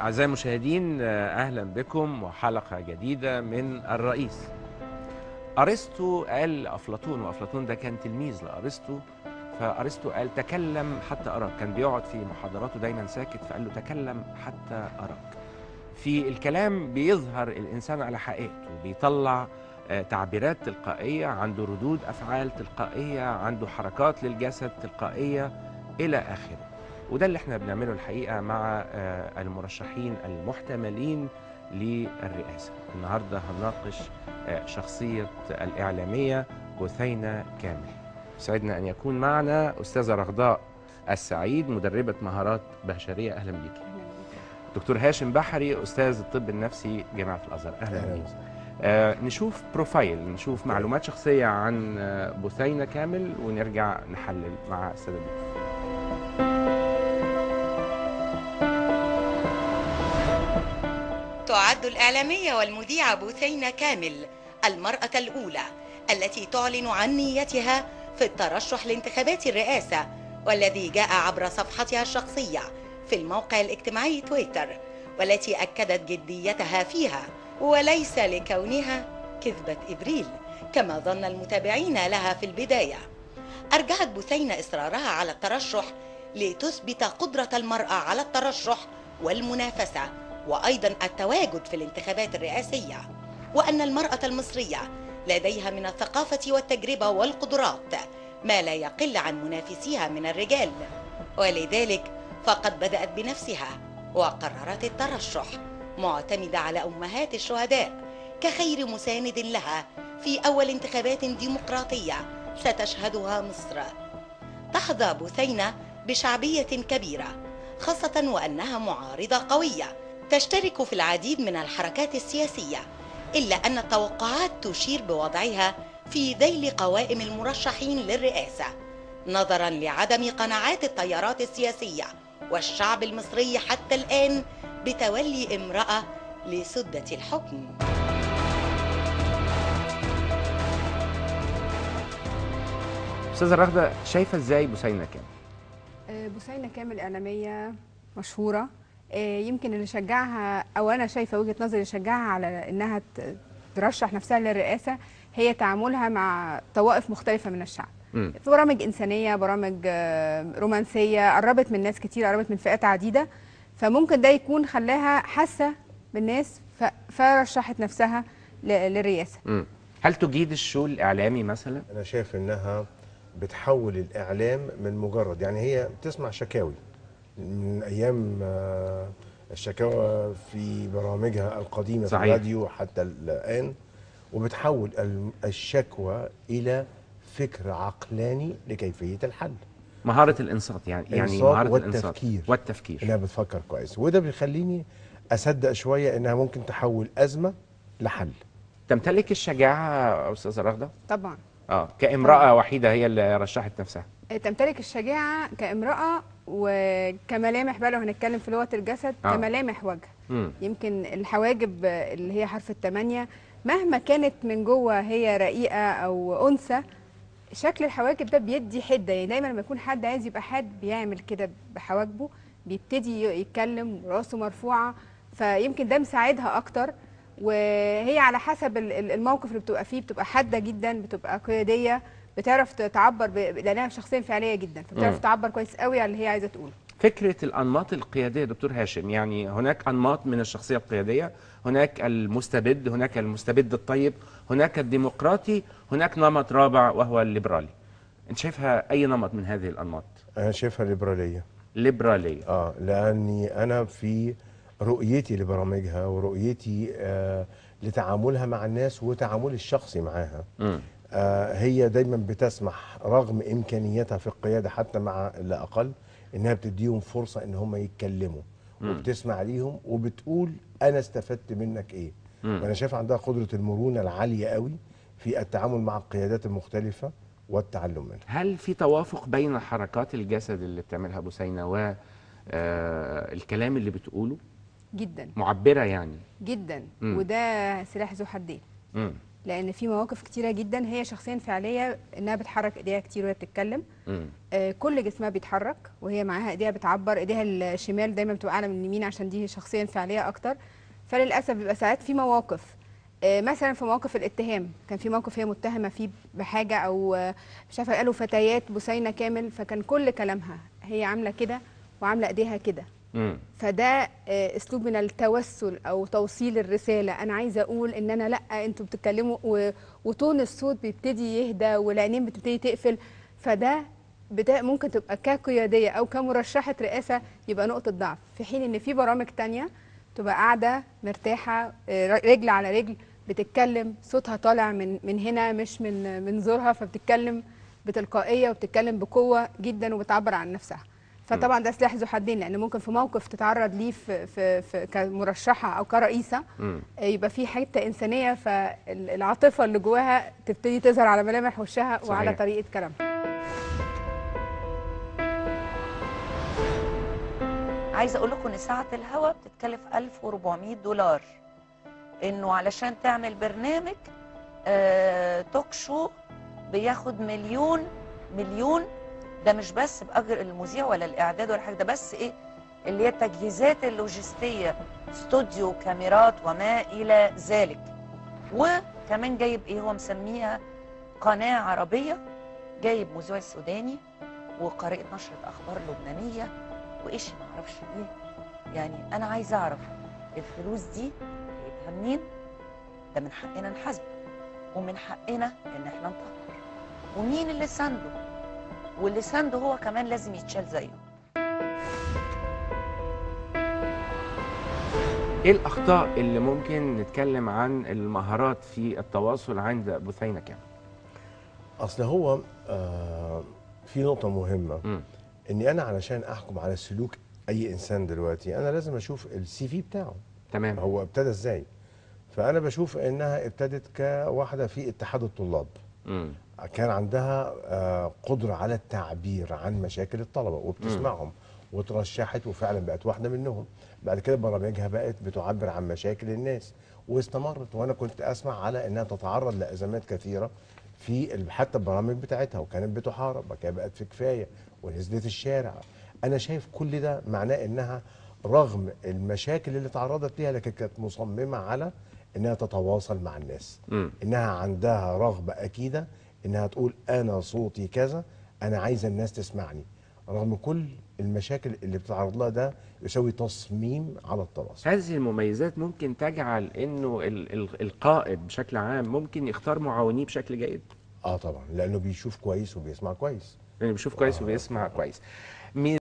أعزائي المشاهدين أهلا بكم وحلقة جديدة من الرئيس أرسطو قال لأفلاطون وأفلاطون ده كان تلميذ لأرسطو فأرسطو قال تكلم حتى أراك كان بيقعد في محاضراته دايما ساكت فقال له تكلم حتى أراك في الكلام بيظهر الإنسان على حقيقته بيطلع آه، تعبيرات تلقائية عنده ردود أفعال تلقائية عنده حركات للجسد تلقائية إلى آخره وده اللي احنا بنعمله الحقيقة مع آه، المرشحين المحتملين للرئاسة النهاردة هنناقش آه، شخصية الإعلامية بثينة كامل سعدنا أن يكون معنا أستاذة رغداء السعيد مدربة مهارات بشرية أهلا بيك دكتور هاشم بحري أستاذ الطب النفسي جامعة الأزهر أهلا أهلاً بيك آه نشوف بروفايل نشوف معلومات شخصية عن آه، بثينة كامل ونرجع نحلل مع السادة الدكتور. تعد الإعلامية والمذيعة بثينة كامل المرأة الأولى التي تعلن عن نيتها في الترشح لانتخابات الرئاسة والذي جاء عبر صفحتها الشخصية في الموقع الاجتماعي تويتر والتي أكدت جديتها فيها وليس لكونها كذبة إبريل كما ظن المتابعين لها في البداية أرجعت بثينة إصرارها على الترشح لتثبت قدرة المرأة على الترشح والمنافسة وأيضا التواجد في الانتخابات الرئاسية وأن المرأة المصرية لديها من الثقافة والتجربة والقدرات ما لا يقل عن منافسيها من الرجال ولذلك فقد بدأت بنفسها وقررت الترشح معتمدة على أمهات الشهداء كخير مساند لها في أول انتخابات ديمقراطية ستشهدها مصر تحظى بثينة بشعبية كبيرة خاصة وأنها معارضة قوية تشترك في العديد من الحركات السياسية إلا أن التوقعات تشير بوضعها في ذيل قوائم المرشحين للرئاسة نظرا لعدم قناعات التيارات السياسية والشعب المصري حتى الآن بتولي امرأة لسدة الحكم أستاذة رغدة شايفة إزاي بثينة كامل؟ آه، بثينة كامل إعلامية مشهورة آه، يمكن اللي شجعها أو أنا شايفة وجهة نظري اللي شجعها على إنها ت- ترشح نفسها للرئاسة هي تعاملها مع طوائف مختلفة من الشعب مم. في برامج إنسانية برامج آه، رومانسية قربت من ناس كتير قربت من فئات عديدة فممكن ده يكون خلاها حاسة بالناس ف- فرشحت نفسها ل- للرئاسة مم. هل تجيد الشو الإعلامي مثلا؟ انا شايف انها بتحول الاعلام من مجرد يعني هي بتسمع شكاوي من ايام آه، الشكاوى في برامجها القديمه في صحيح. الراديو حتى الان وبتحول ال- الشكوى الى فكر عقلاني لكيفيه الحل مهارة الإنصات يعني يعني الإنصات مهارة الإنصات والتفكير. والتفكير انها بتفكر كويس وده بيخليني اصدق شويه انها ممكن تحول ازمه لحل تمتلك الشجاعة أستاذة رغدة؟ طبعا اه كامرأة وحيدة هي اللي رشحت نفسها تمتلك الشجاعة كامرأة وكملامح بقى لو هنتكلم في لغة الجسد آه. كملامح وجه مم. يمكن الحواجب اللي هي حرف الثمانية مهما كانت من جوه هي رقيقة أو أنثى شكل الحواجب ده بيدي حدة يعني دايما لما يكون حد عايز يبقى حد بيعمل كده بحواجبه بيبتدي يتكلم راسه مرفوعة فيمكن ده مساعدها أكتر وهي على حسب ال- ال- الموقف اللي بتبقى فيه بتبقى حادة جدا بتبقى قيادية بتعرف تعبر ب... لأنها شخصية انفعالية جدا فبتعرف مم. تعبر كويس قوي على اللي هي عايزة تقوله فكرة الأنماط القيادية دكتور هاشم يعني هناك أنماط من الشخصية القيادية هناك المستبد هناك المستبد الطيب هناك الديمقراطي هناك نمط رابع وهو الليبرالي أنت شايفها أي نمط من هذه الأنماط انا شايفها ليبراليه ليبرالية اه لاني انا في رؤيتي لبرامجها ورؤيتي آه لتعاملها مع الناس وتعاملي الشخصي معاها مم. آه هي دايما بتسمح رغم امكانياتها في القياده حتى مع اللي اقل انها بتديهم فرصه ان هم يتكلموا وبتسمع ليهم وبتقول انا استفدت منك ايه مم. وانا شايف عندها قدره المرونه العاليه قوي في التعامل مع القيادات المختلفه والتعلم منها هل في توافق بين حركات الجسد اللي بتعملها بثينة و آه، الكلام اللي بتقوله جدا معبرة يعني جدا مم. وده سلاح ذو حدين مم. لان في مواقف كتيره جدا هي شخصيا انفعاليه انها بتحرك ايديها كتير وهي بتتكلم مم. آه، كل جسمها بيتحرك وهي معاها ايديها بتعبر ايديها الشمال دايما بتبقى اعلى من اليمين عشان دي شخصيه انفعاليه اكتر فللاسف بيبقى ساعات في مواقف آه، مثلا في مواقف الاتهام كان في موقف هي متهمه فيه بحاجه او آه، مش عارفه قالوا فتيات بثينه كامل فكان كل كلامها هي عامله كده وعامله ايديها كده مم. فده آه، اسلوب من التوسل او توصيل الرساله انا عايزه اقول ان انا لا انتوا بتتكلموا و- وتون الصوت بيبتدي يهدى والعينين بتبتدي تقفل فده بتا ممكن تبقى كقياديه او كمرشحه رئاسه يبقى نقطه ضعف في حين ان في برامج تانية تبقى قاعده مرتاحه آه، رجل على رجل بتتكلم صوتها طالع من من هنا مش من من زورها فبتتكلم بتلقائيه وبتتكلم بقوه جدا وبتعبر عن نفسها فطبعا ده سلاح ذو حدين لان ممكن في موقف تتعرض ليه في, في, في كمرشحه او كرئيسه مم. آه، يبقى في حته انسانيه فالعاطفه اللي جواها تبتدي تظهر على ملامح وشها وعلى صحيح. طريقه كلامها عايزه اقول لكم ان ساعه الهواء بتتكلف 1400 دولار انه علشان تعمل برنامج آه توك شو بياخد مليون مليون ده مش بس باجر المذيع ولا الاعداد ولا حاجه ده بس ايه اللي هي التجهيزات اللوجستيه استوديو كاميرات وما الى ذلك وكمان جايب ايه هو مسميها قناه عربيه جايب مذيع سوداني وقارئة نشرة أخبار لبنانية وإيش ما أعرفش إيه يعني أنا عايزة أعرف الفلوس دي جايبها منين ده من حقنا نحاسبه ومن حقنا إن إحنا نطهر ومين اللي سانده واللي سانده هو كمان لازم يتشال زيه ايه الاخطاء اللي ممكن نتكلم عن المهارات في التواصل عند بثينه كام اصل هو آه في نقطه مهمه مم. اني انا علشان احكم على سلوك اي انسان دلوقتي انا لازم اشوف السي في بتاعه تمام هو ابتدى ازاي فانا بشوف انها ابتدت كواحده في اتحاد الطلاب مم. كان عندها آه، قدرة على التعبير عن مشاكل الطلبة وبتسمعهم وترشحت وفعلا بقت واحدة منهم بعد كده برامجها بقت بتعبر عن مشاكل الناس واستمرت وانا كنت اسمع على انها تتعرض لازمات كثيرة في ال- حتى البرامج بتاعتها وكانت بتحارب بعد كده بقت في كفاية ونزلت الشارع انا شايف كل ده معناه انها رغم المشاكل اللي تعرضت ليها لكن كانت مصممة على انها تتواصل مع الناس مم. انها عندها رغبه اكيده انها تقول انا صوتي كذا انا عايزه الناس تسمعني رغم كل المشاكل اللي بتتعرض لها ده يساوي تصميم على التواصل هذه المميزات ممكن تجعل انه ال- ال- القائد بشكل عام ممكن يختار معاونيه بشكل جيد اه طبعا لانه بيشوف كويس وبيسمع كويس لانه بيشوف كويس وبيسمع كويس مين